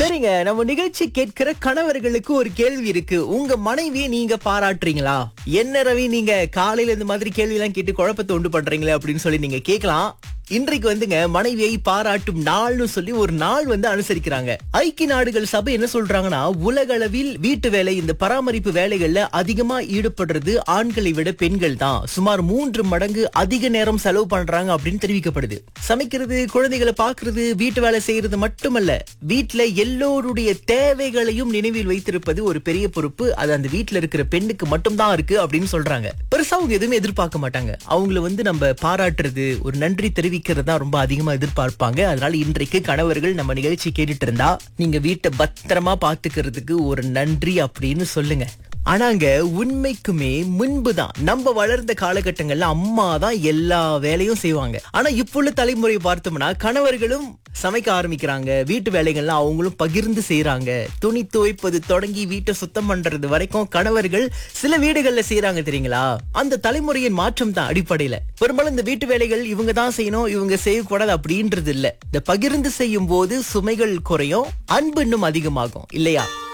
சரிங்க நம்ம நிகழ்ச்சி கேட்கிற கணவர்களுக்கு ஒரு கேள்வி இருக்கு உங்க மனைவியை நீங்க பாராட்டுறீங்களா என்ன ரவி நீங்க காலையில இந்த மாதிரி கேள்வி எல்லாம் கேட்டு குழப்பத்தை உண்டு பண்றீங்களே அப்படின்னு சொல்லி நீங்க கேட்கலாம் இன்றைக்கு வந்துங்க மனைவியை பாராட்டும் நாள்னு சொல்லி ஒரு நாள் வந்து அனுசரிக்கிறாங்க ஐக்கிய நாடுகள் சபை என்ன சொல்றாங்கன்னா உலக அளவில் வீட்டு வேலை இந்த பராமரிப்பு வேலைகள்ல அதிகமா ஈடுபடுறது ஆண்களை விட பெண்கள் தான் சுமார் மூன்று மடங்கு அதிக நேரம் செலவு பண்றாங்க அப்படின்னு தெரிவிக்கப்படுது சமைக்கிறது குழந்தைகளை பாக்குறது வீட்டு வேலை செய்யறது மட்டுமல்ல வீட்டுல எல்லோருடைய தேவைகளையும் நினைவில் வைத்திருப்பது ஒரு பெரிய பொறுப்பு அது அந்த வீட்டுல இருக்கிற பெண்ணுக்கு மட்டும்தான் இருக்கு அப்படின்னு சொல்றாங்க பெருசா அவங்க எதுவுமே எதிர்பார்க்க மாட்டாங்க அவங்கள வந்து நம்ம பாராட்டுறது ஒரு நன்றி தெரிவிக்கிறது தான் ரொம்ப அதிகமா எதிர்பார்ப்பாங்க அதனால இன்றைக்கு கணவர்கள் நம்ம நிகழ்ச்சி கேட்டுட்டு இருந்தா நீங்க வீட்டை பத்திரமா பாத்துக்கிறதுக்கு ஒரு நன்றி அப்படின்னு சொல்லுங்க ஆனாங்க உண்மைக்குமே முன்புதான் நம்ம வளர்ந்த காலகட்டங்கள்ல அம்மா தான் எல்லா வேலையும் செய்வாங்க ஆனா இப்போ உள்ள தலைமுறை பார்த்தோம்னா கணவர்களும் சமைக்க ஆரம்பிக்கிறாங்க வீட்டு வேலைகள்லாம் அவங்களும் பகிர்ந்து செய்யறாங்க துணி துவைப்பது தொடங்கி வீட்டை சுத்தம் பண்றது வரைக்கும் கணவர்கள் சில வீடுகள்ல செய்யறாங்க தெரியுங்களா அந்த தலைமுறையின் மாற்றம் தான் அடிப்படையில பெரும்பாலும் இந்த வீட்டு வேலைகள் இவங்க தான் செய்யணும் இவங்க செய்யக்கூடாது அப்படின்றது இல்ல இந்த பகிர்ந்து செய்யும் போது சுமைகள் குறையும் அன்பு இன்னும் அதிகமாகும் இல்லையா